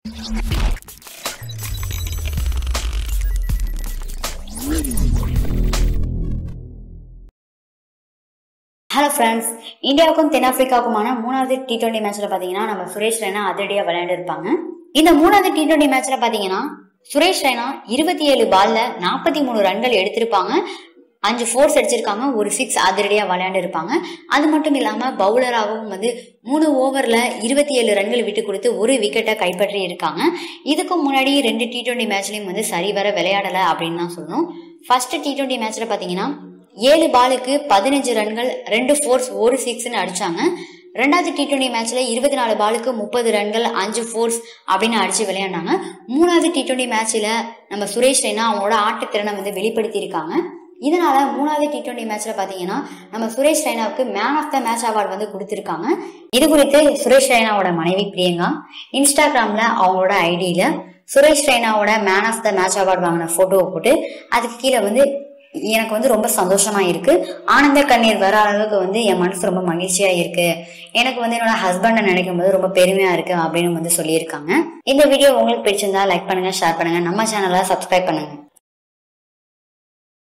hello friends இந்தியாவுக்கும் தென்னாப்பிரிக்காவுக்குமான மூணாவது T twenty மேட்ச்சில் பார்த்தீங்கன்னா நம்ம சுரேஷ் ரெய்னா அதிரடியாக விளையாண்டுருப்பாங்க இந்த மூணாவது டி டுவெண்ட்டி மேட்ச்சில் பார்த்தீங்கன்னா சுரேஷ் ரெய்னா இருபத்தி ஏழு பால்ல நாற்பத்தி மூணு ரன்கள் எடுத்திருப்பாங்க அஞ்சு ஃபோர்ஸ் அடிச்சிருக்காங்க ஒரு சிக்ஸ் அதிரடியாக விளையாண்டுருப்பாங்க அது மட்டும் இல்லாமல் பவுலராகவும் வந்து மூணு ஓவரில் இருபத்தி ஏழு ரன்கள் விட்டு கொடுத்து ஒரு விக்கெட்டை கைப்பற்றி இருக்காங்க இதுக்கு முன்னாடி ரெண்டு டி டுவெண்ட்டி மேட்ச்லையும் வந்து சரிவர விளையாடலை அப்படின்னு தான் சொல்லணும் ஃபர்ஸ்ட் டி டுவெண்ட்டி மேட்ச்சில் பார்த்தீங்கன்னா ஏழு பாலுக்கு பதினஞ்சு ரன்கள் ரெண்டு ஃபோர்ஸ் ஒரு சிக்ஸ்னு அடிச்சாங்க ரெண்டாவது டி டுவெண்ட்டி மேட்ச்ல இருபத்தி நாலு பாலுக்கு முப்பது ரன்கள் அஞ்சு ஃபோர்ஸ் அப்படின்னு அடிச்சு விளையாண்டாங்க மூணாவது டி டுவெண்ட்டி மேட்ச்ல நம்ம சுரேஷ் ரெய்னா அவங்களோட ஆட்டத்திறனை வந்து வெளிப்படுத்தியிருக்காங்க இதனால மூணாவது டி டுவெண்ட்டி மேட்ச்ல பாத்தீங்கன்னா நம்ம சுரேஷ் ரெய்னாவுக்கு man of the match award வந்து கொடுத்திருக்காங்க இது குறித்து சுரேஷ் ரெய்னாவோட மனைவி பிரியங்கா இன்ஸ்டாகிராம்ல அவங்களோட ஐடியில சுரேஷ் ரெய்னாவோட man of the match award வாங்கின போட்டோவை போட்டு அதுக்கு கீழே வந்து எனக்கு வந்து ரொம்ப சந்தோஷமா இருக்கு ஆனந்த கண்ணீர் வர அளவுக்கு வந்து என் மனசு ரொம்ப மகிழ்ச்சியா இருக்கு எனக்கு வந்து என்னோட ஹஸ்பண்டை நினைக்கும் போது ரொம்ப பெருமையா இருக்கு அப்படின்னு வந்து சொல்லியிருக்காங்க இந்த வீடியோ உங்களுக்கு பிடிச்சிருந்தா லைக் பண்ணுங்க ஷேர் பண்ணுங்க நம்ம சேனலை சப்ஸ்கிரைப் பண்ணுங்க